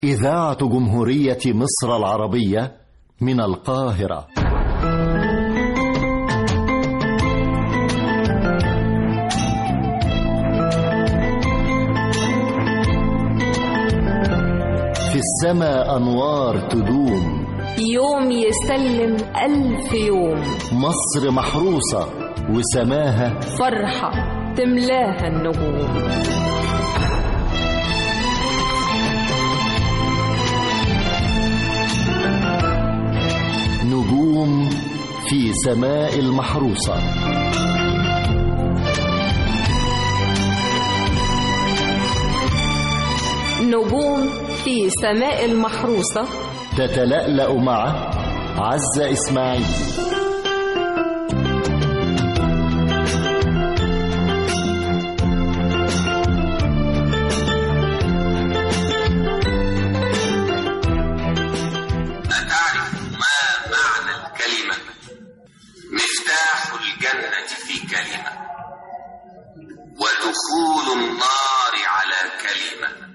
إذاعة جمهورية مصر العربية من القاهرة في السماء أنوار تدوم يوم يسلم ألف يوم مصر محروسة وسماها فرحة تملاها النجوم نجوم في سماء المحروسة نجوم في سماء المحروسة تتلألأ مع عزة إسماعيل أتعرف ما معنى الكلمة مفتاح الجنة في كلمة ودخول النار على كلمة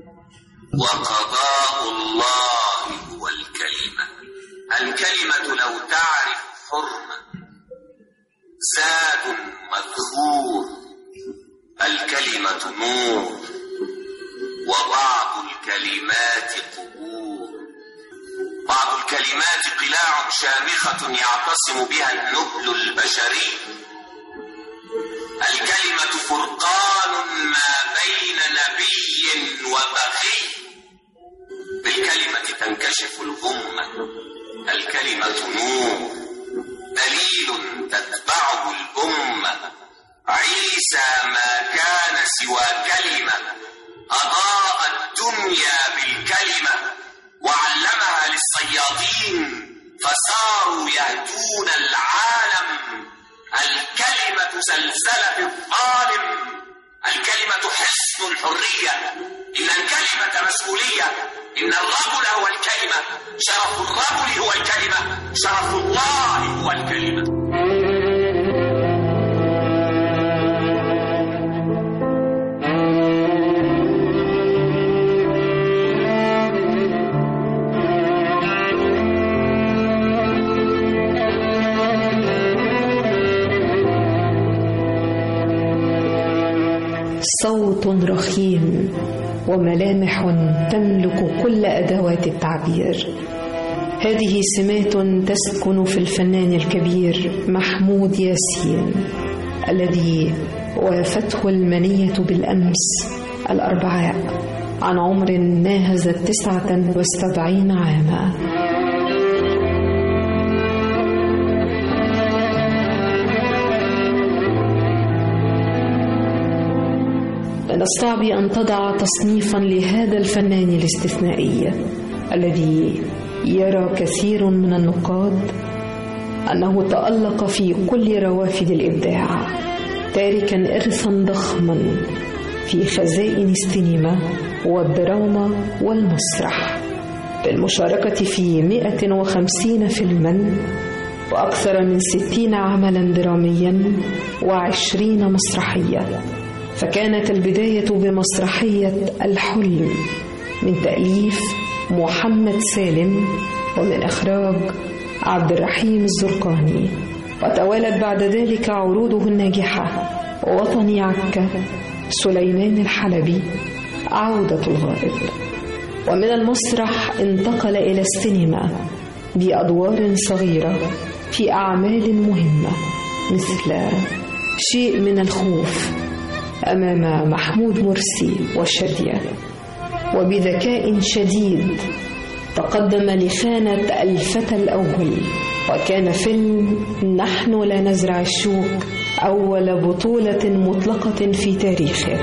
وقضاء الله هو الكلمة الكلمة لو تعرف حرمة زاد مذخور الكلمة نور وبعض الكلمات قبور بعض الكلمات قلاع شامخة يعتصم بها النبل البشري الكلمة فرقان ما بين نبي وبغي بالكلمة تنكشف الغمة الكلمة نور دليل تتبعه الأمة عيسى ما كان سوى كلمة أضاء الدنيا بالكلمة وعلمها للصيادين فصاروا يهدون العالم الكلمة زلزلة الظالم الكلمة حصن الحرية إن الكلمة مسؤولية إن الرجل هو الكلمة شرف الرجل هو الكلمة شرف الله هو الكلمة صوت رخيم وملامح تملك كل ادوات التعبير هذه سمات تسكن في الفنان الكبير محمود ياسين الذي وافته المنيه بالامس الاربعاء عن عمر ناهز التسعه وسبعين عاما من الصعب أن تضع تصنيفا لهذا الفنان الاستثنائي الذي يرى كثير من النقاد أنه تألق في كل روافد الإبداع تاركا إرثا ضخما في خزائن السينما والدراما والمسرح بالمشاركة في 150 فيلما وأكثر من 60 عملا دراميا وعشرين مسرحية فكانت البداية بمسرحية الحلم من تأليف محمد سالم ومن إخراج عبد الرحيم الزرقاني وتوالت بعد ذلك عروضه الناجحة وطني عكا سليمان الحلبي عودة الغائب ومن المسرح انتقل إلى السينما بأدوار صغيرة في أعمال مهمة مثل شيء من الخوف أمام محمود مرسي والشادية وبذكاء شديد تقدم لخانة الفتى الأول وكان فيلم نحن لا نزرع الشوك أول بطولة مطلقة في تاريخه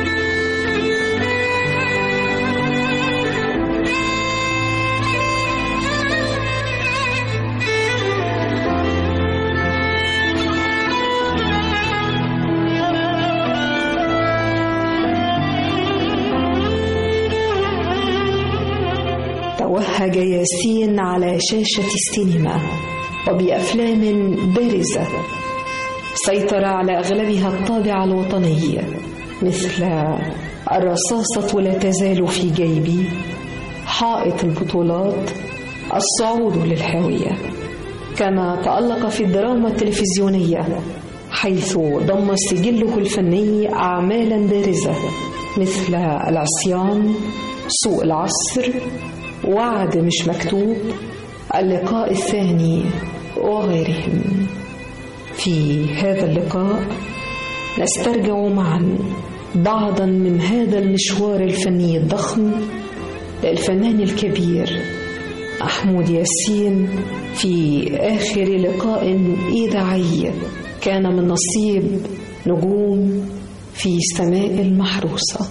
توهج ياسين على شاشة السينما وبأفلام بارزة سيطر على أغلبها الطابع الوطني مثل الرصاصة لا تزال في جيبي حائط البطولات الصعود للحاوية كما تألق في الدراما التلفزيونية حيث ضم سجله الفني أعمالا بارزة مثل العصيان سوء العصر وعد مش مكتوب اللقاء الثاني وغيرهم في هذا اللقاء نسترجع معا بعضا من هذا المشوار الفني الضخم للفنان الكبير محمود ياسين في آخر لقاء إذاعي كان من نصيب نجوم في السماء المحروسة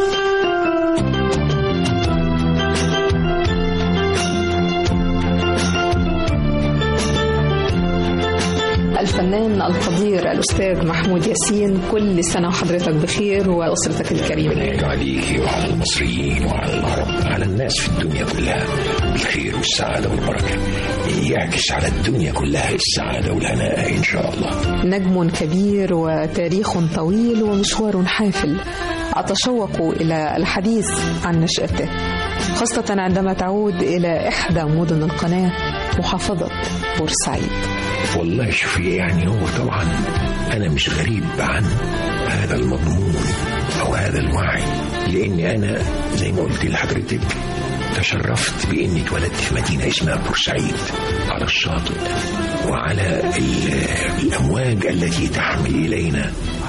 الفنان القدير الأستاذ محمود ياسين كل سنة وحضرتك بخير وأسرتك الكريمة ربنا عليك وعلى المصريين وعلى العرب على الناس في الدنيا كلها بالخير والسعادة والبركة يعكس على الدنيا كلها السعادة والهناء إن شاء الله نجم كبير وتاريخ طويل ومشوار حافل أتشوق إلى الحديث عن نشأته خاصة عندما تعود إلى إحدى مدن القناة محافظة بورسعيد والله شوفي يعني هو طبعا أنا مش غريب عن هذا المضمون أو هذا الوعي لأني أنا زي ما قلت لحضرتك تشرفت بإني اتولدت في مدينة اسمها بورسعيد على الشاطئ وعلى ال- الأمواج التي تحمل إلينا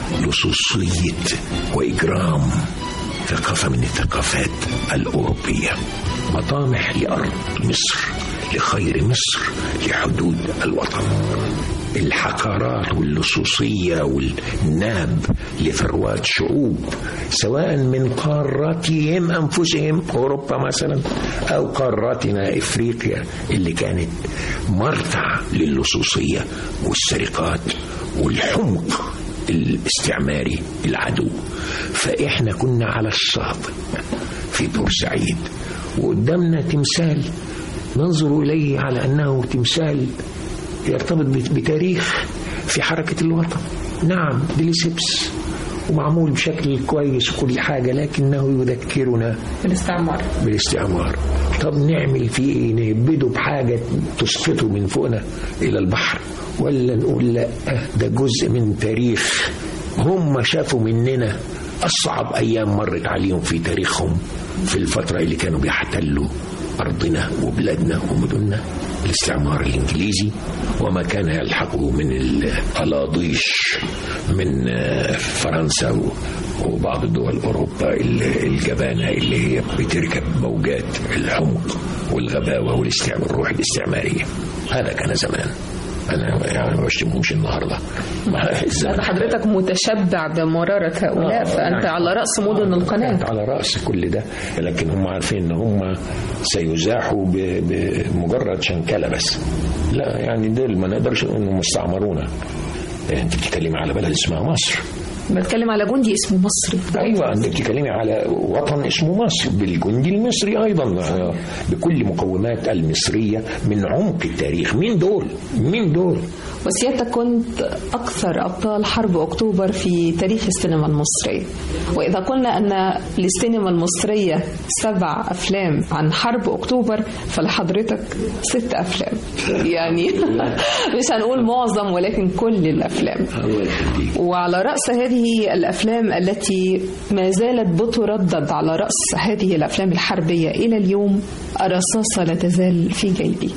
لصوصية وإجرام ثقافة من الثقافات الأوروبية مطامح لأرض مصر لخير مصر لحدود الوطن الحقارات واللصوصية والناب لثروات شعوب سواء من قاراتهم أنفسهم أوروبا مثلا أو قاراتنا إفريقيا اللي كانت مرتع للصوصية والسرقات والحمق الاستعماري العدو فإحنا كنا على الشاطئ في بورسعيد وقدامنا تمثال ننظر إليه على أنه تمثال يرتبط بت- بتاريخ في حركة الوطن نعم ديليسيبس ومعمول بشكل كويس وكل حاجة لكنه يذكرنا الاستعمار بالاستعمار طب نعمل فيه ايه نهبده بحاجة تسقطه من فوقنا إلى البحر ولا نقول لا ده جزء من تاريخ هم شافوا مننا أصعب أيام مرت عليهم في تاريخهم في الفترة اللي كانوا بيحتلوا أرضنا وبلادنا ومدننا الاستعمار الإنجليزي وما كان يلحقه من الألاضيش من آه، فرنسا و- وبعض دول أوروبا ال- الجبانة اللي هي بتركب موجات الحمق والغباوة والاستعمار الروح الاستعمارية هذا كان زمان أنا يعني ما بشتمهمش النهاردة ما الزمن حضرتك متشبع بمرارة هؤلاء فأنت على رأس مدن القناة كانت على رأس كل ده لكن هم عارفين ان هم سيزاحوا ب- بمجرد شنكلة بس لا يعني دول ما نقدرش نقول انهم استعمرونا انت بتتكلمي على بلد اسمها مصر بتكلم على جندي اسمه مصري ايوه انت بتتكلمي على وطن اسمه مصر بالجندي المصري ايضا بكل مقومات المصريه من عمق التاريخ مين دول مين دول وسيادتك كنت أكثر أبطال حرب أكتوبر في تاريخ السينما المصرية وإذا قلنا أن للسينما المصرية سبع أفلام عن حرب أكتوبر فلحضرتك ست أفلام يعني مش هنقول معظم ولكن كل الأفلام الله يخليك وعلى رأس هذه الأفلام التي ما زالت بتردد على رأس هذه الأفلام الحربية إلى اليوم الرصاصة لا تزال في جيبي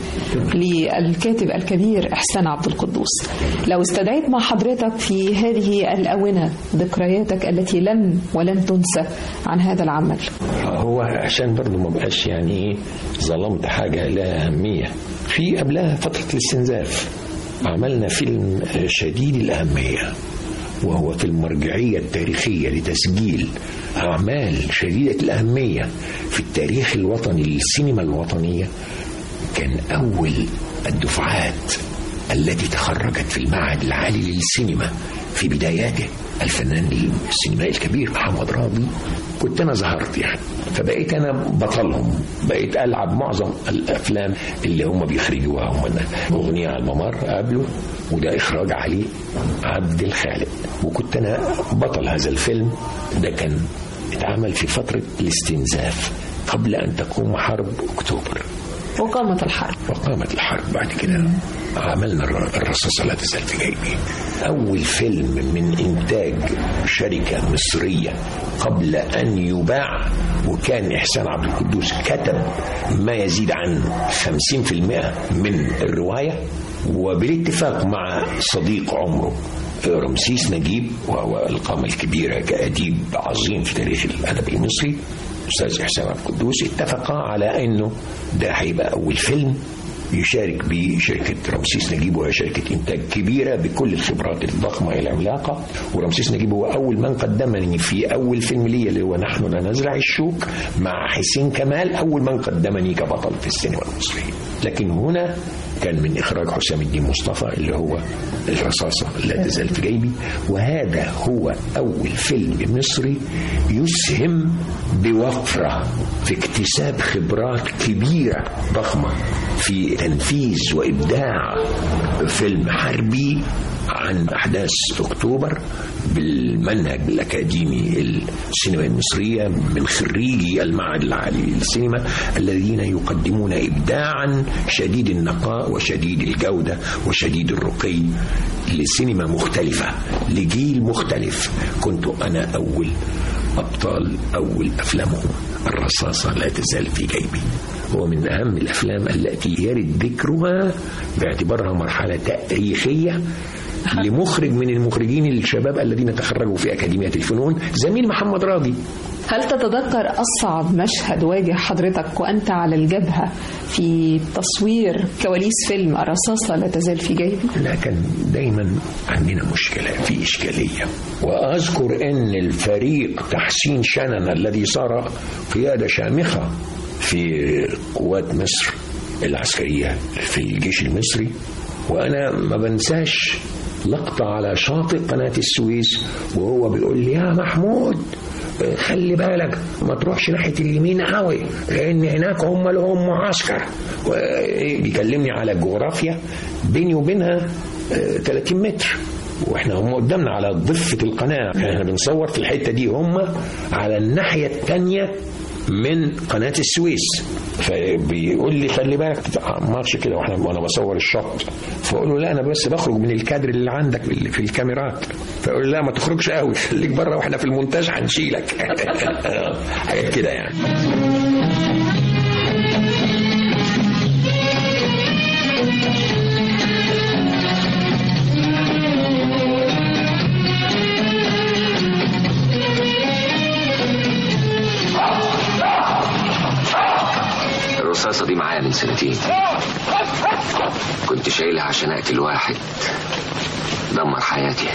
للكاتب الكبير إحسان عبد القدوس لو استدعيت مع حضرتك في هذه الأونة ذكرياتك التي لن ولن تنسى عن هذا العمل هو عشان برضه ما بقاش يعني ايه ظلمت حاجه لها اهميه في قبلها فتره الاستنزاف عملنا فيلم شديد الاهميه وهو في المرجعيه التاريخيه لتسجيل اعمال شديده الاهميه في التاريخ الوطني للسينما الوطنيه كان اول الدفعات التي تخرجت في المعهد العالي للسينما في بداياته الفنان السينمائي الكبير محمد راضي كنت انا ظهرت يعني فبقيت انا بطلهم بقيت العب معظم الافلام اللي هم بيخرجوها هم اغنيه على الممر قبله وده اخراج علي عبد الخالق وكنت انا بطل هذا الفيلم ده كان اتعمل في فتره الاستنزاف قبل أن تقوم حرب أكتوبر وقامت الحرب وقامت الحرب بعد كده عملنا الر- الرصاصة لا تزال في جيبي أول فيلم من إنتاج شركة مصرية قبل أن يباع وكان إحسان عبد القدوس كتب ما يزيد عن 50% من الرواية وبالاتفاق مع صديق عمره رمسيس نجيب وهو القامة الكبيرة كأديب عظيم في تاريخ الأدب المصري أستاذ إحسان عبد القدوس اتفقا على أنه ده هيبقى أول فيلم يشارك به شركة رمسيس نجيب وهي شركة إنتاج كبيرة بكل الخبرات الضخمة العملاقة ورمسيس نجيب هو أول من قدمني في أول فيلم لي اللي هو نحن لا نزرع الشوك مع حسين كمال أول من قدمني كبطل في السينما المصرية لكن هنا كان من إخراج حسام الدين مصطفى اللي هو الرصاصة لا تزال في جيبي وهذا هو أول فيلم مصري يسهم بوفرة في اكتساب خبرات كبيرة ضخمة في تنفيذ وإبداع فيلم حربي عن أحداث أكتوبر بالمنهج الأكاديمي السينما المصرية من خريجي المعهد العالي للسينما الذين يقدمون إبداعا شديد النقاء وشديد الجودة وشديد الرقي لسينما مختلفة لجيل مختلف كنت أنا أول أبطال أول أفلامهم الرصاصة لا تزال في جيبي هو من أهم الأفلام التي يرد ذكرها باعتبارها مرحلة تاريخية لمخرج من المخرجين الشباب الذين تخرجوا في أكاديمية الفنون زميل محمد راضي هل تتذكر أصعب مشهد واجه حضرتك وأنت على الجبهة في تصوير كواليس فيلم الرصاصة لا تزال في جيبي؟ لا كان دايما عندنا مشكلة في إشكالية وأذكر أن الفريق تحسين شنن الذي صار قيادة شامخة في قوات مصر العسكرية في الجيش المصري وأنا ما بنساش لقطة على شاطئ قناة السويس وهو بيقول لي يا محمود خلي بالك ما تروحش ناحية اليمين قوي لأن هناك هم لهم معسكر بيكلمني على الجغرافيا بيني وبينها آه، 30 متر واحنا هم قدامنا على ضفة القناة احنا بنصور في الحتة دي هم على الناحية التانية من قناة السويس فبيقول لي خلي بالك ماتش كده واحنا وانا بصور الشط فاقول له لا انا بس بخرج من الكادر اللي عندك اللي في الكاميرات فيقول لي لا ما تخرجش قوي خليك بره واحنا في المونتاج هنشيلك حاجات كده يعني الرصاصة دي معايا من سنتين كنت شايلها عشان أقتل واحد دمر حياتي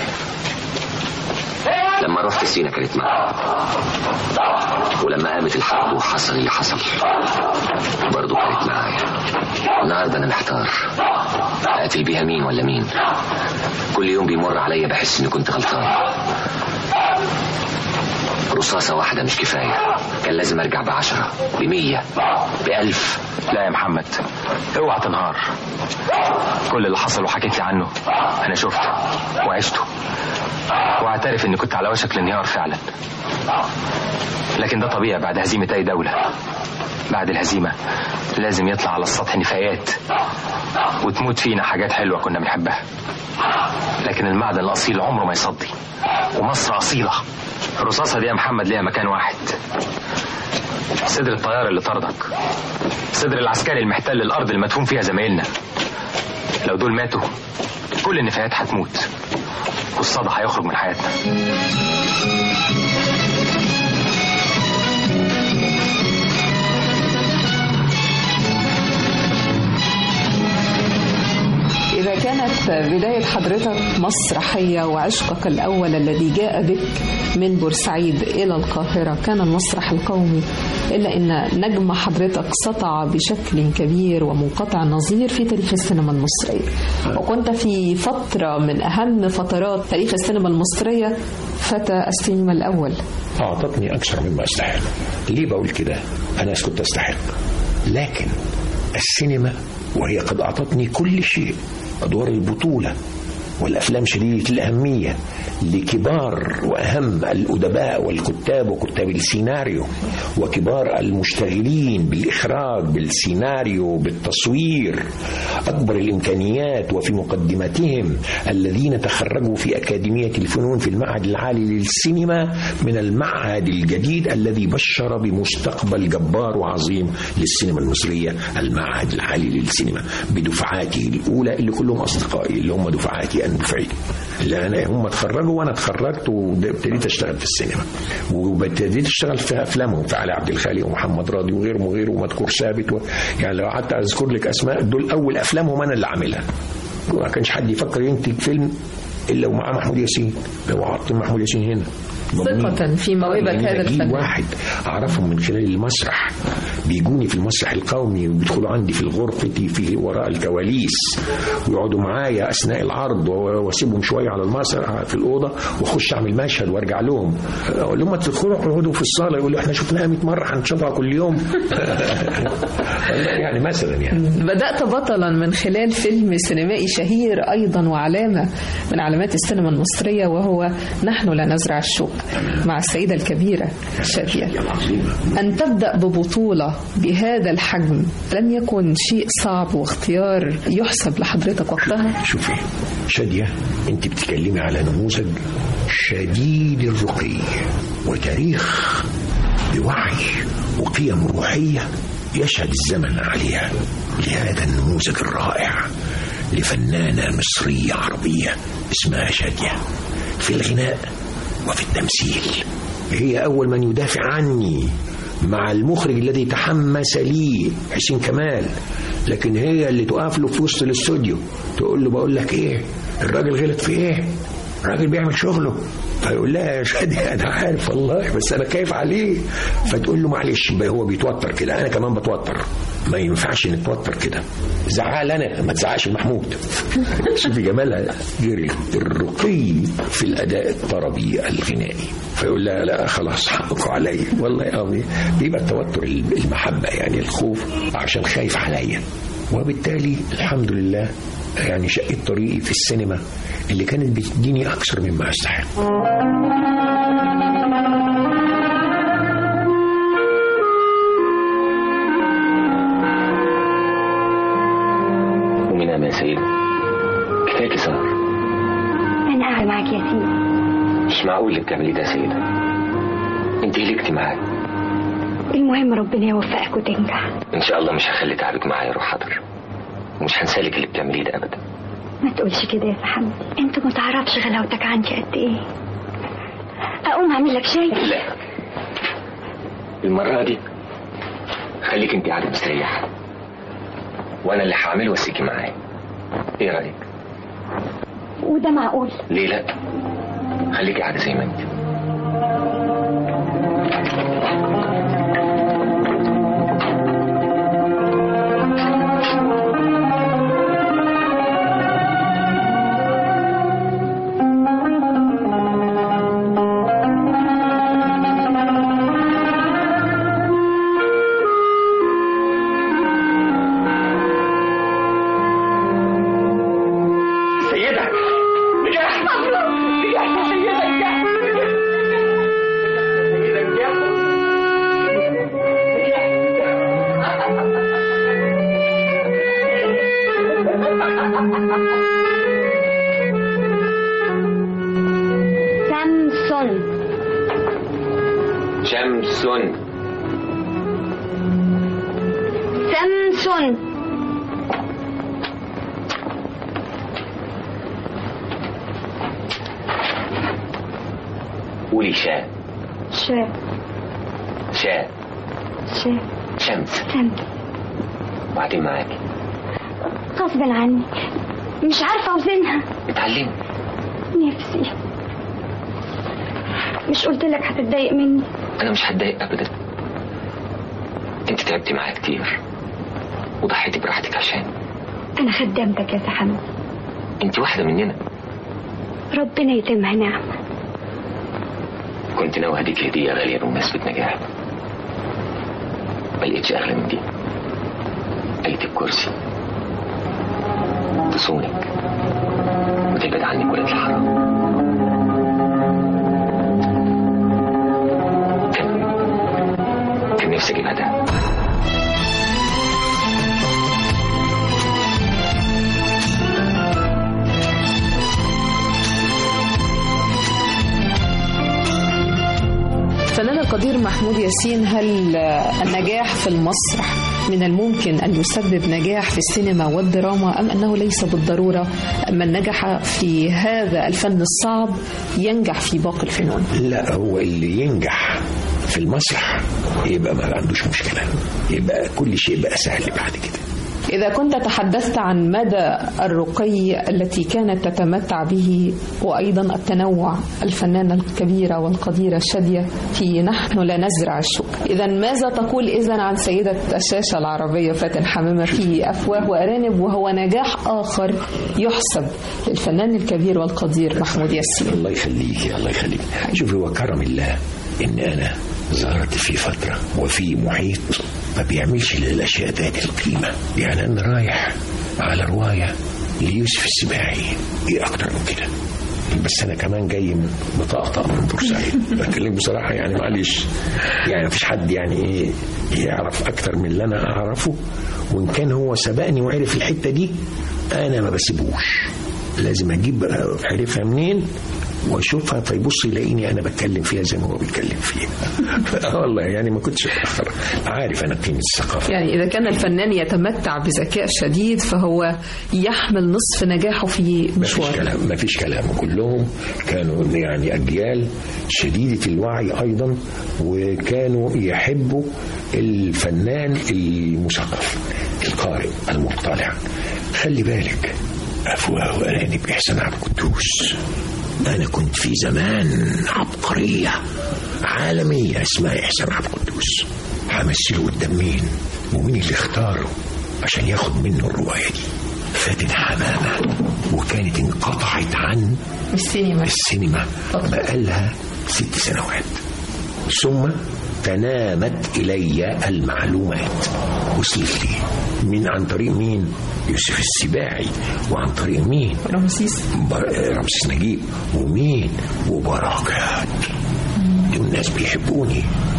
لما رحت سينا كانت معايا ولما قامت الحرب وحصل اللي حصل برضه كانت معايا النهارده انا محتار اقتل بيها مين ولا مين كل يوم بيمر عليا بحس اني كنت غلطان رصاصة واحدة مش كفاية كان لازم أرجع بعشرة بمية بألف لا يا محمد اوعى تنهار كل اللي حصل وحكيت لي عنه انا شفته وعشته واعترف اني كنت على وشك الانهيار فعلا لكن ده طبيعي بعد هزيمة اي دولة بعد الهزيمة لازم يطلع على السطح نفايات وتموت فينا حاجات حلوة كنا بنحبها لكن المعدن الأصيل عمره ما يصدي ومصر أصيلة الرصاصة دي يا محمد ليها مكان واحد صدر الطيار اللي طردك صدر العسكري المحتل الأرض المدفون فيها زمايلنا لو دول ماتوا كل النفايات هتموت والصدى هيخرج من حياتنا إذا كانت بداية حضرتك مسرحية وعشقك الأول الذي جاء بك من بورسعيد إلى القاهرة كان المسرح القومي إلا أن نجم حضرتك سطع بشكل كبير ومنقطع النظير في تاريخ السينما المصرية وكنت في فترة من أهم فترات تاريخ السينما المصرية فتى السينما الأول أعطتني أكثر مما أستحق ليه بقول كده أنا كنت أستحق لكن السينما وهي قد أعطتني كل شيء أدوار البطولة والأفلام شديدة الأهمية لكبار وأهم الأدباء والكتاب وكتاب السيناريو وكبار المشتغلين بالإخراج بالسيناريو بالتصوير أكبر الإمكانيات وفي مقدمتهم الذين تخرجوا في أكاديمية الفنون في المعهد العالي للسينما من المعهد الجديد الذي بشر بمستقبل جبار وعظيم للسينما المصرية المعهد العالي للسينما بدفعاته الأولى اللي كلهم أصدقائي اللي هم دفعاتي أنا دفعتي اللي أنا هم اتخرجوا وأنا اتخرجت وابتديت أشتغل في السينما وابتديت أشتغل في أفلامهم في علي عبد الخالق ومحمد راضي وغيرهم وغيره ومذكور ثابت و... يعني لو قعدت أذكر لك أسماء دول أول أفلامهم أنا اللي عاملها ما كانش حد يفكر ينتج فيلم الا ومعاه محمود ياسين لو عطت محمود ياسين هنا ثقة في موهبة يعني هذا أجيب الفنان واحد اعرفهم من خلال المسرح بيجوني في المسرح القومي وبيدخلوا عندي في غرفتي في وراء الكواليس ويقعدوا معايا اثناء العرض و- واسيبهم شويه على المسرح في الاوضه واخش اعمل مشهد وارجع لهم اقول لهم ما تدخلوا اقعدوا في الصاله يقولوا احنا شفناها 100 مره هنشوفها كل يوم يعني مثلا يعني بدأت بطلا من خلال فيلم سينمائي شهير أيضا وعلامة من علامات السينما المصرية وهو نحن لا نزرع الشوق مع السيدة الكبيرة شادية أن تبدأ ببطولة بهذا الحجم لم يكن شيء صعب واختيار يحسب لحضرتك وقتها شوفي شادية انت بتتكلمي على نموذج شديد الرقي وتاريخ بوعي وقيم روحية يشهد الزمن عليها لهذا النموذج الرائع لفنانة مصرية عربية اسمها شادية في الغناء وفي التمثيل هي أول من يدافع عني مع المخرج الذي تحمس لي حسين كمال لكن هي اللي تقف له في وسط الاستوديو تقول له بقول لك ايه الراجل غلط في ايه الراجل بيعمل شغله فيقول لها يا شادي انا عارف والله بس انا خايف عليه فتقول له معلش يبقى هو بيتوتر كده انا كمان بتوتر ما ينفعش نتوتر كده زعل انا ما تزعقش محمود شوفي جمالها غير الرقي في الاداء الطربي الغنائي فيقول لها لا خلاص حقكم عليا والله قوي بيبقى التوتر المحبه يعني الخوف عشان خايف عليا وبالتالي الحمد لله يعني شقيت طريقي في السينما اللي كانت بتديني اكثر مما استحق قومي نام يا سيدة كفاية سهر أنا قاعدة معاك يا سيدي مش معقول اللي بتعمليه ده يا سيدة انت هلكتي معايا المهم ربنا يوفقك وتنجح ان شاء الله مش هخلي تعبك معايا يروح حاضر ومش هنسالك اللي بتعمليه ده ابدا ما تقولش كده يا محمد انت ما تعرفش غلاوتك عندي قد ايه اقوم اعمل لك شاي لا المرة دي خليك انت قاعدة مستريحة وانا اللي هعمله واسيكي معايا ايه رايك وده معقول ليه لا خليكي قاعدة زي ما انت سيدة نجاح نجاح يا سيدة نجاح سيدة نجاح سامسون شمسون سامسون قولي شاء شا شاء شا شمس سام وبعدين معاكي غصب عني مش عارفة اوزنها اتعلمي نفسي مش قلت لك هتتضايق مني انا مش هتضايق ابدا انت تعبتي معايا كتير وضحيتي براحتك عشان انا خدمتك يا سحمد انت واحدة مننا ربنا يتمها نعمة كنت ناوي هديك هدية غالية بمناسبة نجاحك ما لقيتش أغلى من دي لقيت الكرسي تصونك تبعد عني ولد الحرام كان كان نفسي اجيب هدايا فنان القدير محمود ياسين هل النجاح في المسرح من الممكن أن يسبب نجاح في السينما والدراما أم أنه ليس بالضرورة من نجح في هذا الفن الصعب ينجح في باقي الفنون لا هو اللي ينجح في المسرح يبقى ما عندوش مشكلة يبقى كل شيء بقى سهل بعد كده إذا كنت تحدثت عن مدى الرقي التي كانت تتمتع به وأيضا التنوع الفنانة الكبيرة والقديرة شادية في نحن لا نزرع الشوك إذا ماذا تقول إذا عن سيدة الشاشة العربية فاتن حمامة في أفواه وأرانب وهو نجاح آخر يحسب للفنان الكبير والقدير محمود ياسين الله يخليك الله يخليك شوف هو كرم الله ان انا ظهرت في فترة وفي محيط ما بيعملش للأشياء ذات القيمة يعني أنا رايح على رواية ليوسف السباعي إيه أكتر من كده بس أنا كمان جاي من بطاقة من بورسعيد بكلمك بصراحة يعني معلش يعني مفيش حد يعني إيه يعرف أكتر من اللي أنا أعرفه وإن كان هو سبقني وعرف الحتة دي أنا ما بسيبوش لازم أجيب عرفها منين واشوفها فيبص يلاقيني انا بتكلم فيها زي ما هو بيتكلم فيها والله يعني ما كنتش اتاخر عارف انا قيمه الثقافه يعني إذا كان الفنان يتمتع بذكاء شديد فهو يحمل نصف نجاحه في ما فيش مشواره كلام ما فيش كلام كلهم كانوا يعني اجيال شديده الوعي ايضا وكانوا يحبوا الفنان المثقف القارئ المطلع خلي بالك افواه وارانب احسان عبد القدوس انا كنت في زمان عبقريه عالميه اسمها احسان عبد القدوس همثله قدام مين ومين اللي اختاره عشان ياخد منه الروايه دي فاتن حمامه وكانت انقطعت عن السينما السينما بقالها ست سنوات ثم تنامت إلي المعلومات وصلت لي من عن طريق مين يوسف السباعي وعن طريق مين رمسيس بر- رمسيس نجيب ومين وبركات دول ناس بيحبوني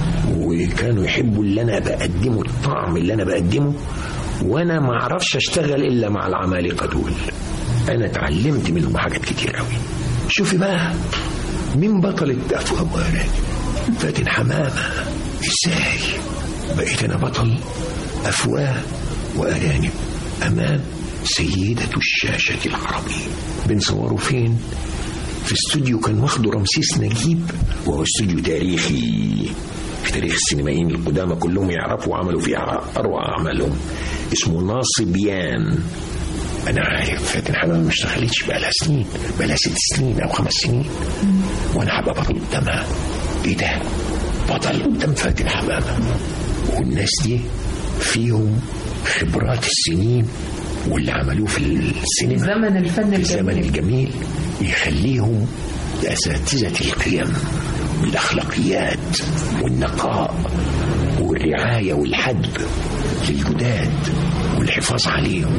وكانوا يحبوا اللي انا بقدمه الطعم اللي انا بقدمه وانا ما اعرفش اشتغل الا مع العمالقه دول انا اتعلمت منهم حاجات كتير قوي شوفي بقى مين بطلة افواه وارانب فاتن حمامه ازاي بقيت انا بطل افواه وارانب امام سيده الشاشه العربيه بنصوره فين في استوديو كان واخده رمسيس نجيب وهو استوديو تاريخي في تاريخ السينمائيين القدامى كلهم يعرفوا وعملوا فيه اروع اعمالهم اسمه ناصبيان انا عارف فاتن حمامه ما اشتغلتش بقى لها سنين بقى لها ست سنين او خمس سنين وانا هبقى بطل قدامها ايه ده بطل قدام فاتن حمامه والناس دي فيهم خبرات السنين واللي عملوه في السينما زمن الفن الزمن الجميل الجميل يخليهم أساتذة القيم والأخلاقيات والنقاء والرعاية والحد للجداد والحفاظ عليهم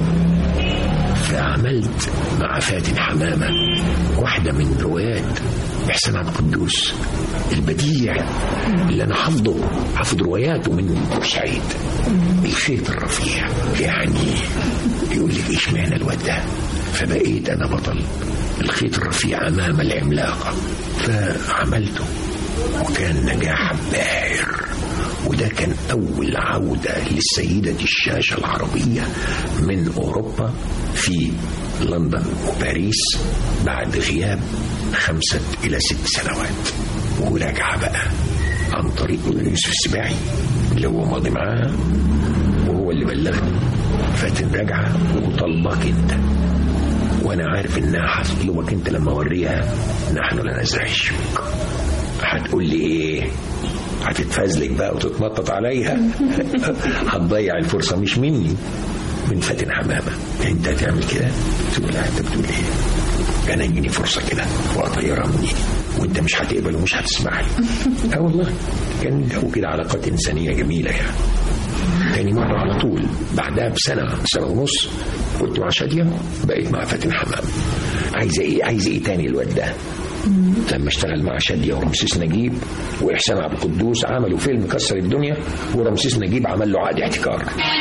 فعملت مع فاتن حمامة واحدة من روايات إحسان عبد القدوس البديع اللي أنا حافظه حافظ رواياته من بورسعيد الخيط الرفيع يعني يقول لك إيش معنى الواد ده فبقيت أنا بطل الخيط الرفيع أمام العملاقة فعملته وكان نجاح باهر وده كان أول عودة للسيدة الشاشة العربية من أوروبا في لندن وباريس بعد غياب خمسة إلى ست سنوات وراجعة بقى عن طريق يوسف السباعي اللي هو ماضي معاه وهو اللي بلغني فاتن راجعة وطلبك انت وانا عارف انها هتطلبك انت لما اوريها نحن لا نزرع الشوك هتقول لي ايه هتتفزلك بقى وتتنطط عليا هتضيع الفرصه مش مني من فاتن حمامه انت هتعمل كده تقول لها انت بتقول ايه انا يجيني فرصه كده واطيرها مني وانت مش هتقبل ومش هتسمع لي اه والله كان جو كده علاقات انسانيه جميله يعني تاني مرة على طول بعدها بسنة سنة ونص كنت مع شادية بقيت مع فاتن حمام عايزة ايه عايزة ايه تاني الواد ده لما اشتغل مع شادية ورمسيس نجيب وإحسان عبد القدوس عملوا فيلم كسر الدنيا ورمسيس نجيب عمل له عقد احتكار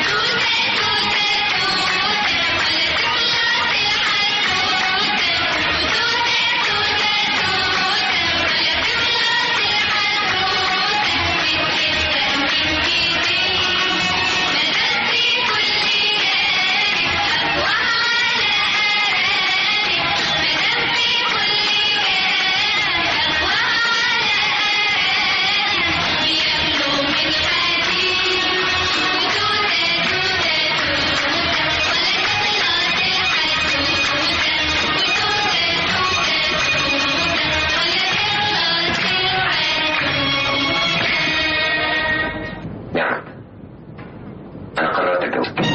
نعم أنا قررت أتجوز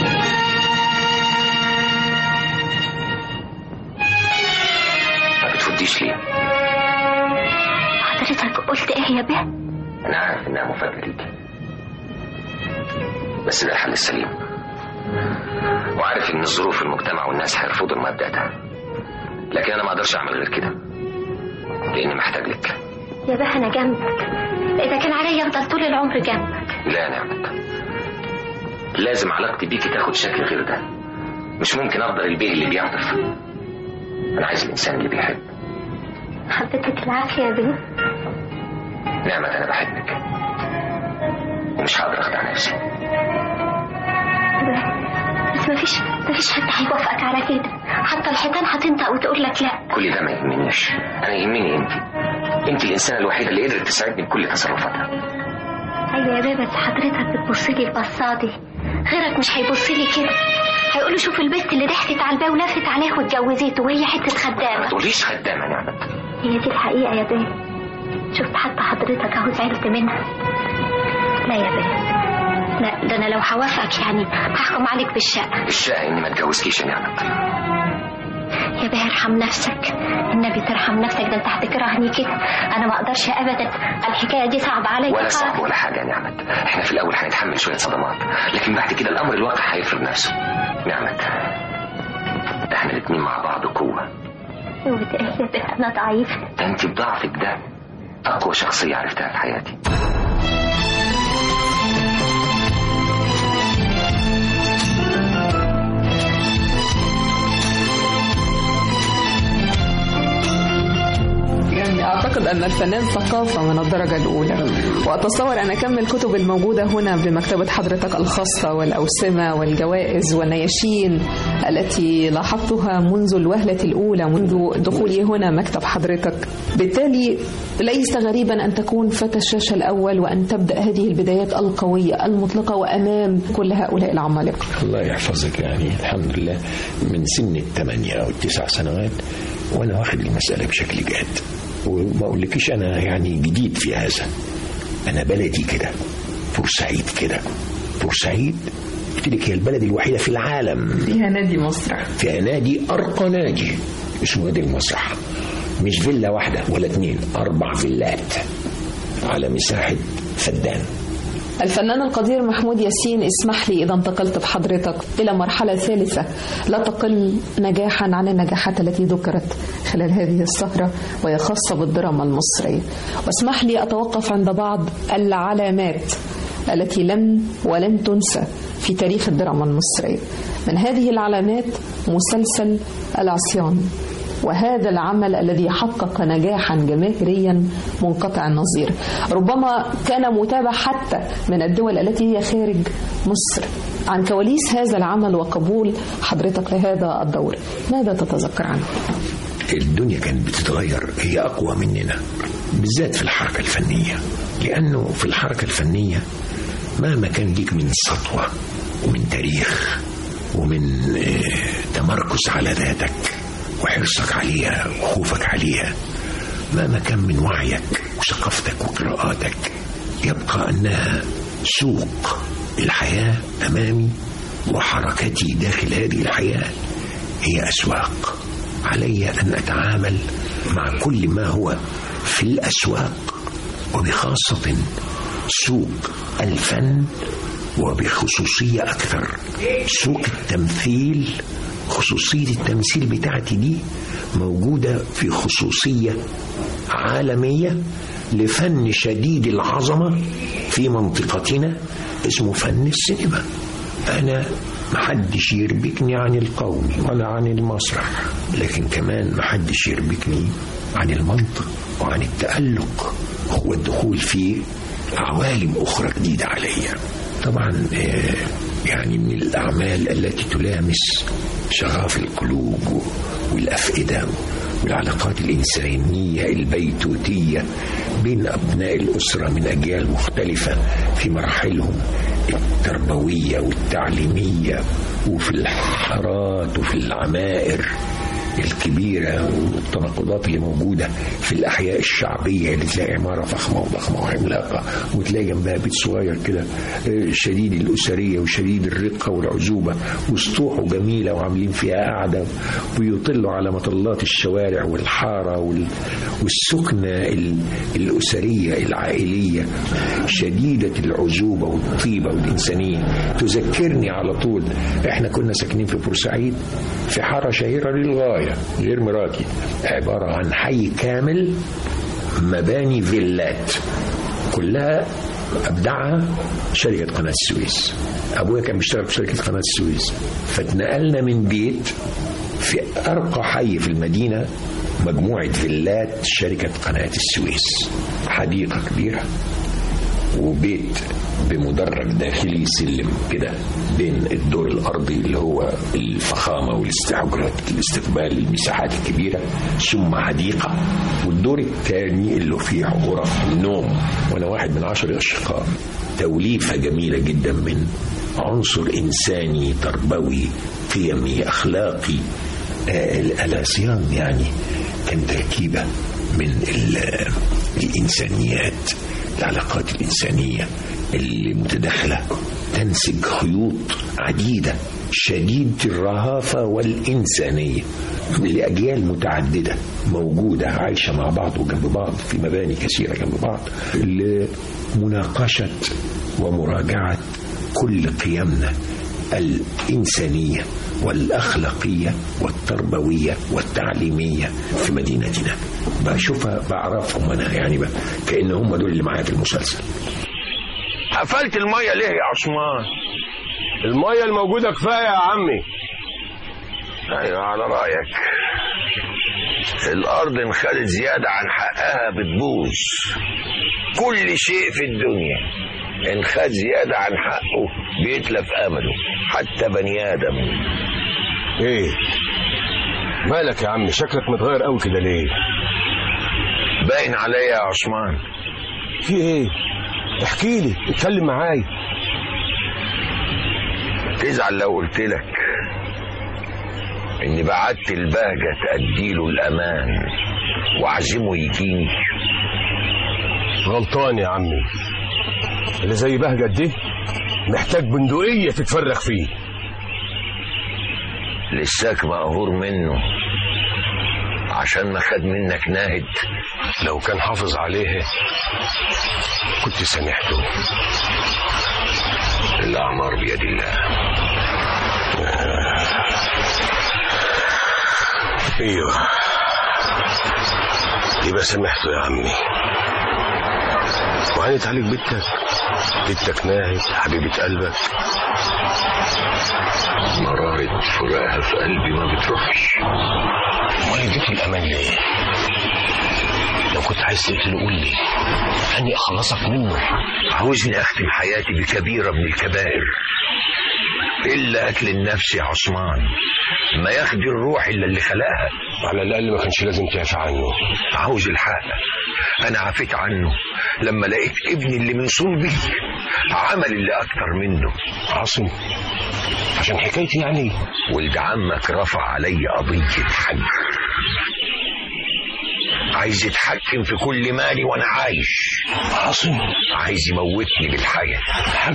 ما بتفضيش ليه؟ حضرتك قلت ايه يا بيه أنا عارف إنها مفاجأة ليكي بس ده الحل السليم وعارف إن الظروف المجتمع والناس هيرفضوا المبدأ ده لكن أنا ما أقدرش أعمل غير كده لأني محتاج لك يا بيه انا جنبك اذا كان عليا افضل طول العمر جنبك لا يا نعمت لازم علاقتي بيكي تاخد شكل غير ده مش ممكن أفضل البيه اللي بيعطف أنا عايز الإنسان اللي بيحب حضرتك العافيه يا بيه نعمة أنا بحبك ومش هقدر أخدع نفسي بس مفيش مفيش حد هيوافقك على كده حتى الحيطان هتنطق وتقول لك لا كل ده ما يهمنيش أنا يهمني أنت أنت الإنسانة الوحيدة اللي قدرت تساعدني بكل تصرفاتها ايوه يا بيه بس حضرتك بتبص لي البصه دي غيرك مش هيبص لي كده هيقولوا شوف البنت اللي ضحكت على الباب ولفت عليه واتجوزته وهي حته ما خدامه تقوليش خدامة نعمة هي دي الحقيقه يا بيه شفت حتى حضرتك اهو زعلت منها لا يا بيه لا ده انا لو هوافقك يعني هحكم عليك بالشقه الشقة إني ما اتجوزكيش يا نعمة يا بيه ارحم نفسك النبي ترحم نفسك ده انت هتكرهني كده انا ما اقدرش ابدا الحكايه دي صعبه عليا ولا خالص. صعب ولا حاجة يا نعمة احنا في الأول هنتحمل شوية صدمات لكن بعد كده الأمر الواقع هيفرض نفسه نعمة احنا الاتنين مع بعض قوة وده إيه يا بيه انا ضعيفه ده انت بضعفك ده أقوى شخصية عرفتها في حياتي يعني أعتقد أن الفنان ثقافة من الدرجة الأولى وأتصور أن كم الكتب الموجودة هنا بمكتبة حضرتك الخاصة والأوسمة والجوائز والنياشين التي لاحظتها منذ الوهلة الأولى منذ دخولي هنا مكتب حضرتك بالتالي ليس غريبا أن تكون فتى الشاشة الأول وأن تبدأ هذه البدايات القوية المطلقة وأمام كل هؤلاء العمالقة الله يحفظك يعني الحمد لله من سن الثمانية أو التسع سنوات وأنا واخد المسألة بشكل جاد وما أقولكيش أنا يعني جديد في هذا أنا بلدي كده بورسعيد كده بورسعيد قلت لك هي البلد الوحيدة في العالم فيها نادي مسرح فيها نادي أرقى نادي اسمه نادي المسرح مش فيلا واحدة ولا اتنين أربع فيلات على مساحة فدان الفنان القدير محمود ياسين اسمح لي إذا انتقلت بحضرتك إلى مرحلة ثالثة لا تقل نجاحا عن النجاحات التي ذكرت خلال هذه السهرة وهي خاصة بالدراما المصرية واسمح لي أتوقف عند بعض العلامات التي لم ولن تنسى في تاريخ الدراما المصرية من هذه العلامات مسلسل العصيان وهذا العمل الذي حقق نجاحا جماهيريا منقطع النظير ربما كان متابع حتى من الدول التي هي خارج مصر عن كواليس هذا العمل وقبول حضرتك لهذا الدور ماذا تتذكر عنه؟ الدنيا كانت بتتغير هي أقوى مننا بالذات في الحركة الفنية لأنه في الحركة الفنية مهما كان ليك من سطوة ومن تاريخ ومن آه، تمركز على ذاتك وحرصك عليها وخوفك عليها مهما كان من وعيك وثقافتك وقراءاتك يبقى أنها سوق الحياة أمامي وحركتي داخل هذه الحياة هي أسواق علي أن أتعامل مع كل ما هو في الأسواق وبخاصة سوق الفن وبخصوصية أكثر سوق التمثيل خصوصية التمثيل بتاعتي دي موجودة في خصوصية عالمية لفن شديد العظمة في منطقتنا اسمه فن السينما أنا محدش يربكني عن القوم ولا عن المسرح لكن كمان محدش يربكني عن المنطق وعن التألق والدخول في عوالم أخرى جديدة عليا طبعا آه، يعني من الأعمال التي تلامس شغاف القلوب والأفئدة والعلاقات الإنسانية البيتوتية بين أبناء الأسرة من أجيال مختلفة في مراحلهم التربوية والتعليمية وفي الحارات وفي العمائر الكبيرة والتناقضات اللي موجودة في الأحياء الشعبية اللي تلاقي عمارة فخمة وضخمة وعملاقة وتلاقي جنبها بيت صغير كده آه، شديد الأسرية وشديد الرقة والعزوبة وسطوحه جميلة وعاملين فيها قعدة ويطلوا على مطلات الشوارع والحارة وال- والسكنة ال- الأسرية العائلية شديدة العزوبة والطيبة والإنسانية تذكرني على طول احنا كنا ساكنين في بورسعيد في حارة شهيرة للغاية غير مراتي عبارة عن حي كامل مباني فيلات كلها أبدعها شركة قناة السويس أبويا كان بيشتغل في شركة قناة السويس فاتنقلنا من بيت في أرقى حي في المدينة مجموعة فيلات شركة قناة السويس حديقة كبيرة وبيت بمدرج داخلي سلم كده بين الدور الارضي اللي هو الفخامه والاستعجالات الاستقبال المساحات الكبيره ثم حديقه والدور الثاني اللي فيه غرف النوم وانا واحد من عشر اشقاء توليفه جميله جدا من عنصر انساني تربوي قيمي اخلاقي آه، الالاسيان يعني كان تركيبه من ال- الانسانيات العلاقات الإنسانية اللي متداخلة تنسج خيوط عديدة شديدة الرهافة والإنسانية لأجيال متعددة موجودة عايشة مع بعض وجنب بعض في مباني كثيرة جنب بعض لمناقشة ومراجعة كل قيمنا الإنسانية والأخلاقية والتربوية والتعليمية في مدينتنا بشوفها بعرفهم أنا يعني بقى كأن هم دول اللي معايا في المسلسل قفلت المية ليه يا عثمان المية الموجودة كفاية يا عمي ايوه على رأيك الأرض انخدت زيادة عن حقها بتبوظ كل شيء في الدنيا انخد زيادة عن حقه بيتلف أمله حتى بني آدم ايه مالك يا عم شكلك متغير قوي كده ليه باين عليا يا عثمان في ايه احكي لي اتكلم معايا تزعل لو قلت لك اني بعت البهجة تأديله الأمان وأعزمه يجيني غلطان يا عمي اللي زي بهجت دي محتاج بندقية تتفرغ فيه لساك مقهور منه عشان ما خد منك ناهد لو كان حافظ عليها كنت سامحته الأعمار بيد الله ايوه يبقى سامحته يا عمي وهنت عليك بنتك بنتك ناهد حبيبة قلبك مرارة فراقها في قلبي ما بتروحش امال اديته الامان ليه؟ لو كنت عايز تقتله قول لي اني اخلصك منه عاوزني أختم حياتي بكبيرة من الكبائر إلا قتل النفس يا عثمان ما ياخد الروح إلا اللي خلقها على الاقل ما كانش لازم تعفى عنه عاوز الحق أنا عفيت عنه لما لقيت ابني اللي من صلبي عمل اللي أكتر منه عاصم عشان حكايتي يعني ولد عمك رفع علي قضية حج عايز يتحكم في كل مالي وانا عايش عاصم عايز يموتني بالحياة حاج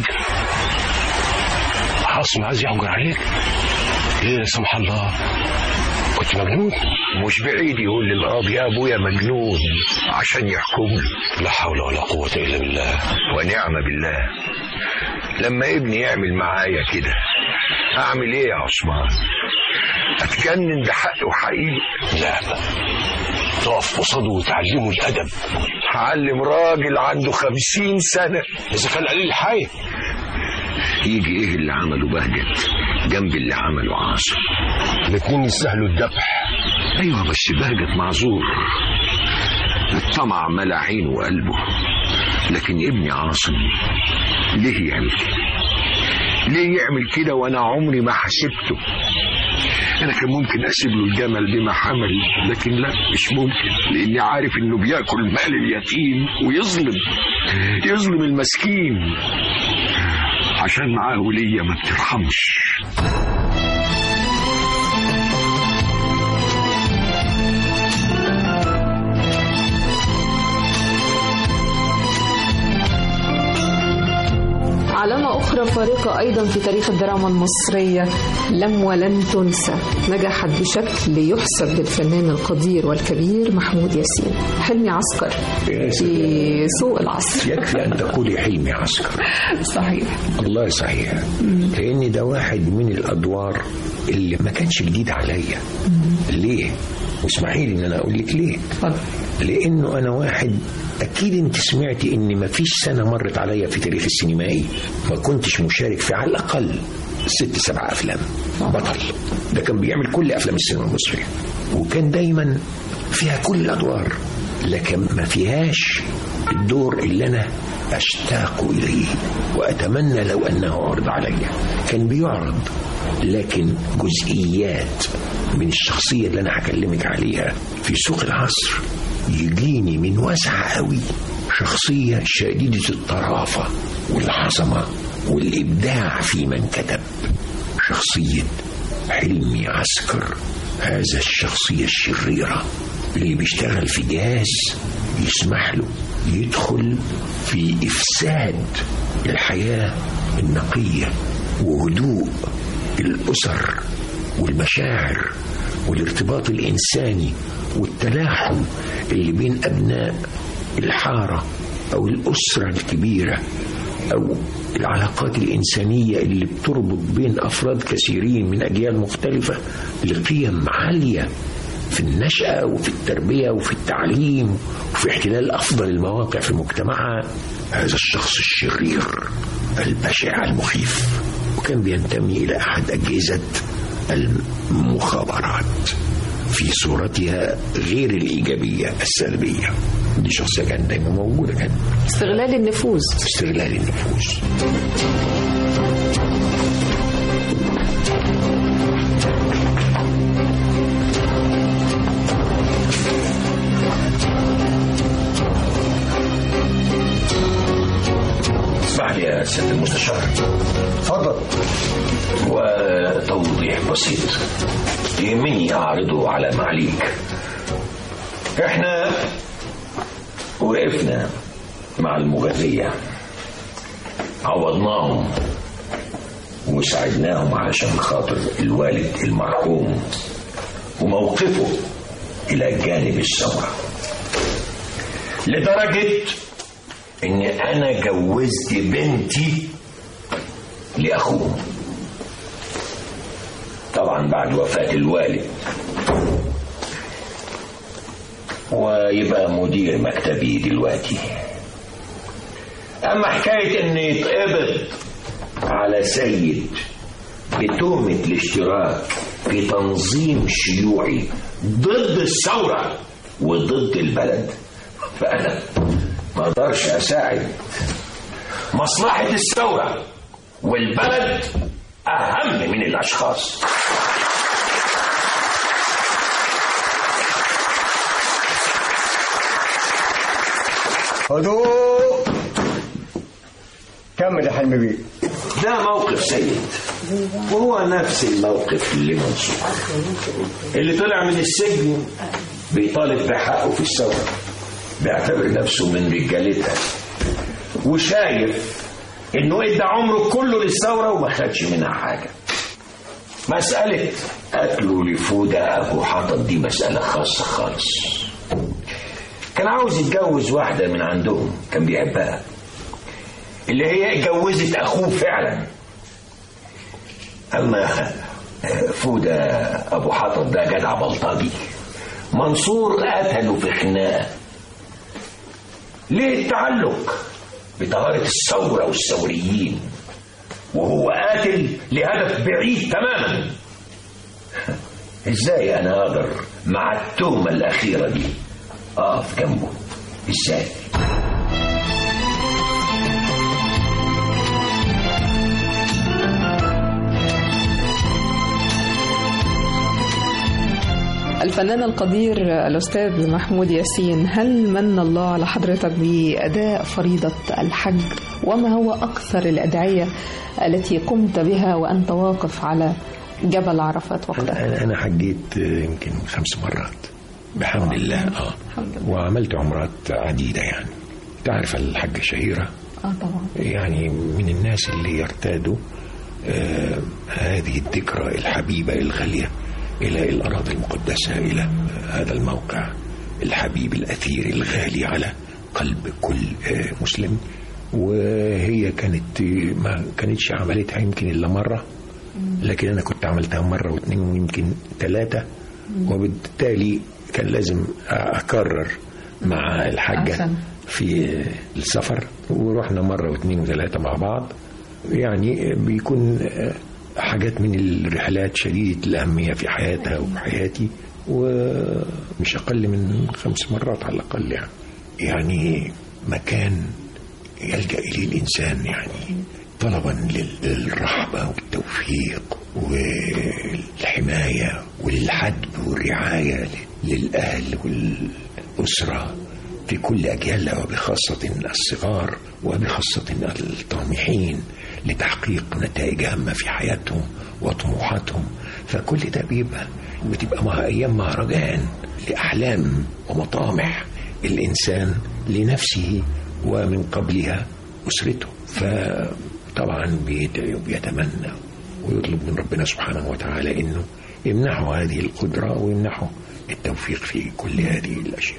عاصم عايز يحجر عليك ليه لا سمح الله كنت مجنون مش بعيد يقول للقاضي يا ابويا مجنون عشان يحكم لي لا حول ولا قوة إلا بالله ونعم بالله لما ابني يعمل معايا كده اعمل ايه يا عثمان اتجنن بحق وحقيقي لا تقف قصاده وتعلمه الادب هعلم راجل عنده خمسين سنة اذا كان قليل الحي يجي ايه اللي عمله بهجت جنب اللي عمله عاصم الاثنين يستاهلوا الذبح ايوه بس بهجت معذور الطمع ملا عينه وقلبه لكن ابني عاصم ليه يعمل كده ليه يعمل كده وانا عمري ما حسبته انا كان ممكن اسيب له الجمل بما حمل لكن لا مش ممكن لاني عارف انه بياكل مال اليتيم ويظلم يظلم المسكين عشان معاه ولية ما بترحمش علامة أخرى فارقة أيضا في تاريخ الدراما المصرية لم ولن تنسى نجحت بشكل يحسب للفنان القدير والكبير محمود ياسين حلمي عسكر في سوق العصر يكفي أن تقولي حلمي عسكر صحيح الله صحيح لأن ده واحد من الأدوار اللي ما كانش جديد عليا ليه؟ واسمحي لي ان انا اقول لك ليه؟ لانه انا واحد اكيد انت سمعتي ان ما فيش سنه مرت عليا في تاريخ السينمائي ما كنتش مشارك في على الاقل ست سبع افلام بطل ده كان بيعمل كل افلام السينما المصريه وكان دايما فيها كل الادوار لكن ما فيهاش الدور اللي انا اشتاق اليه واتمنى لو انه عرض عليا كان بيعرض لكن جزئيات من الشخصية اللي أنا هكلمك عليها في سوق العصر يجيني من واسع قوي شخصية شديدة الطرافة والعظمة والإبداع في من كتب شخصية حلمي عسكر هذا الشخصية الشريرة اللي بيشتغل في جهاز يسمح له يدخل في إفساد الحياة النقية وهدوء الأسر والمشاعر والارتباط الإنساني والتلاحم اللي بين أبناء الحارة أو الأسرة الكبيرة أو العلاقات الإنسانية اللي بتربط بين أفراد كثيرين من أجيال مختلفة لقيم عالية في النشأة وفي التربية وفي التعليم وفي احتلال أفضل المواقع في مجتمعها هذا الشخص الشرير البشع المخيف وكان بينتمي إلى أحد أجهزة المخابرات في صورتها غير الإيجابية السلبية دي شخصية كانت دايما موجودة كان استغلال النفوذ استغلال النفوذ اسمح لي يا سيادة المستشار اتفضل وتوضيح بسيط يهمني أعرضه على معاليك احنا وقفنا مع المغذية عوضناهم وساعدناهم علشان خاطر الوالد المرحوم وموقفه إلى جانب الثورة لدرجة إن أنا جوزت بنتي لأخوه طبعا بعد وفاة الوالد ويبقى مدير مكتبي دلوقتي أما حكاية إن يتقبض على سيد بتهمة الاشتراك في تنظيم شيوعي ضد الثورة وضد البلد فأنا ما أقدرش أساعد مصلحة الثورة والبلد أهم من الأشخاص هدوء كمل يا حلمي بيه ده موقف سيد وهو نفس الموقف اللي منصور اللي طلع من السجن بيطالب بحقه في الثورة بيعتبر نفسه من رجالتها وشايف انه ادى عمره كله للثورة وما خدش منها حاجة مسألة قتله لفودة أبو حطب دي مسألة خاصة خالص كان عاوز يتجوز واحدة من عندهم كان بيحبها اللي هي اتجوزت اخوه فعلا اما فودة ابو حطب ده جدع بلطجي منصور قتله في خناقه ليه التعلق بطهارة الثورة والثوريين وهو قاتل لهدف بعيد تماما ازاي انا اقدر مع التهمة الاخيرة دي اقف جنبه ازاي الفنان القدير الأستاذ محمود ياسين هل من الله على حضرتك بأداء فريضة الحج وما هو أكثر الأدعية التي قمت بها وأنت واقف على جبل عرفات وقتها أنا أنا حجيت يمكن خمس مرات بحمد الله اه وعملت عمرات عديدة يعني تعرف الحجة شهيرة اه طبعا يعني من الناس اللي يرتادوا آه هذه الذكرى الحبيبة الغالية إلى الأراضي المقدسة إلى هذا الموقع الحبيب الأثير الغالي على قلب كل آه مسلم وهي كانت ما كانتش عملتها يمكن إلا مرة لكن أنا كنت عملتها مرة واثنين ويمكن ثلاثة وبالتالي كان لازم أكرر مع الحاجة أحسن. في السفر ورحنا مرة واثنين وثلاثة مع بعض يعني بيكون حاجات من الرحلات شديدة الأهمية في حياتها وفي حياتي ومش أقل من خمس مرات على الأقل يعني يعني مكان يلجأ إليه الإنسان يعني طلبا للرحمة والتوفيق والحماية والحد والرعاية للأهل والأسرة في كل أجيالها وبخاصة الصغار وبخاصة الطامحين لتحقيق نتائج هامة في حياتهم وطموحاتهم فكل ده بيبقى بتبقى مع أيام مهرجان لأحلام ومطامح الإنسان لنفسه ومن قبلها أسرته فطبعا بيدعي وبيتمنى ويطلب من ربنا سبحانه وتعالى إنه يمنحه هذه القدرة ويمنحه التوفيق في كل هذه الأشياء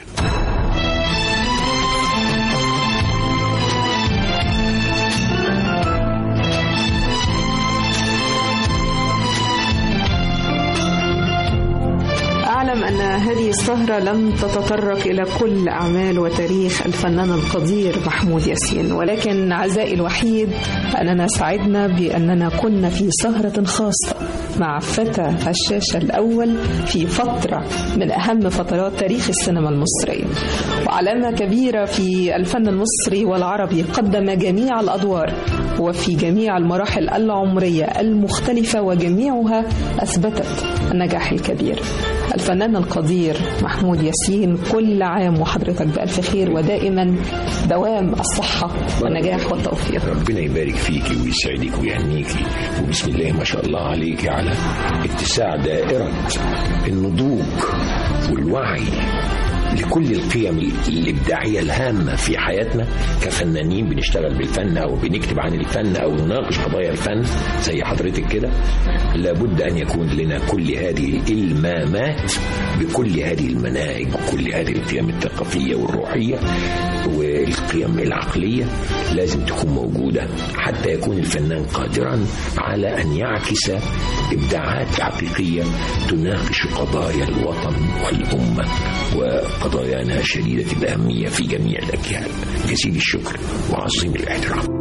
أعلم أن هذه السهرة لم تتطرق إلى كل أعمال وتاريخ الفنان القدير محمود ياسين ولكن عزائي الوحيد أننا سعدنا بأننا كنا في سهرة خاصة مع فتى الشاشة الأول في فترة من أهم فترات تاريخ السينما المصرية وعلامة كبيرة في الفن المصري والعربي قدم جميع الأدوار وفي جميع المراحل العمرية المختلفة وجميعها أثبتت النجاح الكبير الفنان القدير محمود ياسين كل عام وحضرتك بألف خير ودائما دوام الصحة والنجاح والتوفيق ربنا يبارك فيكي ويسعدك ويهنيكي وبسم الله ما شاء الله عليك على اتساع دائرة النضوج والوعي لكل القيم الإبداعية الهامة في حياتنا كفنانين بنشتغل بالفن أو بنكتب عن الفن أو نناقش قضايا الفن زي حضرتك كده لابد أن يكون لنا كل هذه الإلمامات بكل هذه المناهج وكل هذه القيم الثقافية والروحية والقيم العقلية لازم تكون موجودة حتى يكون الفنان قادرا على أن يعكس إبداعات حقيقية تناقش قضايا الوطن والأمة وقضايانا شديدة الأهمية في جميع الأجيال جزيل الشكر وعظيم الاحترام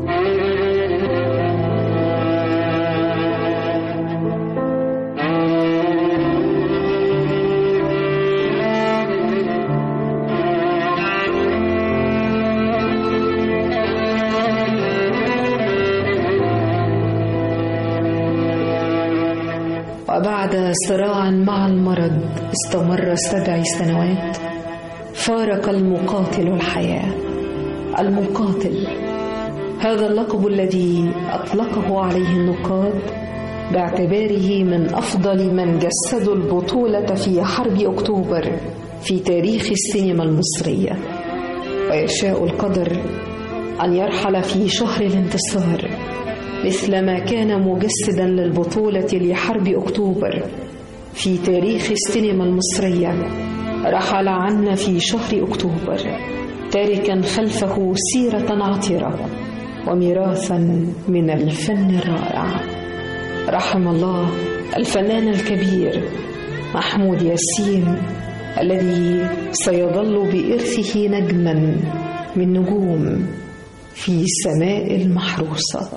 وبعد صراع مع المرض استمر سبع سنوات فارق المقاتل الحياة المقاتل هذا اللقب الذي أطلقه عليه النقاد باعتباره من أفضل من جسدوا البطولة في حرب أكتوبر في تاريخ السينما المصرية ويشاء القدر أن يرحل في شهر الانتصار مثلما كان مجسدا للبطولة لحرب أكتوبر في تاريخ السينما المصرية رحل عنا في شهر أكتوبر تاركا خلفه سيرة عطرة وميراثا من الفن الرائع رحم الله الفنان الكبير محمود ياسين الذي سيظل بإرثه نجما من نجوم في سماء المحروسة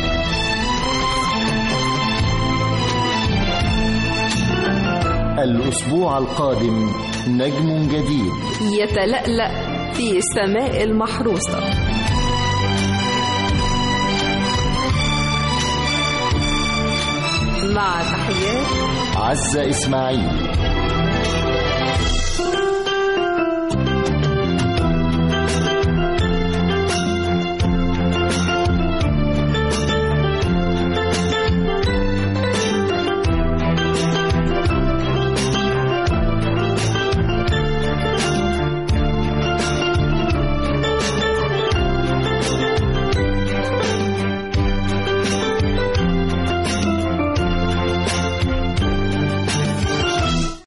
الأسبوع القادم نجم جديد يتلألأ في سماء المحروسة مع تحيات عزة إسماعيل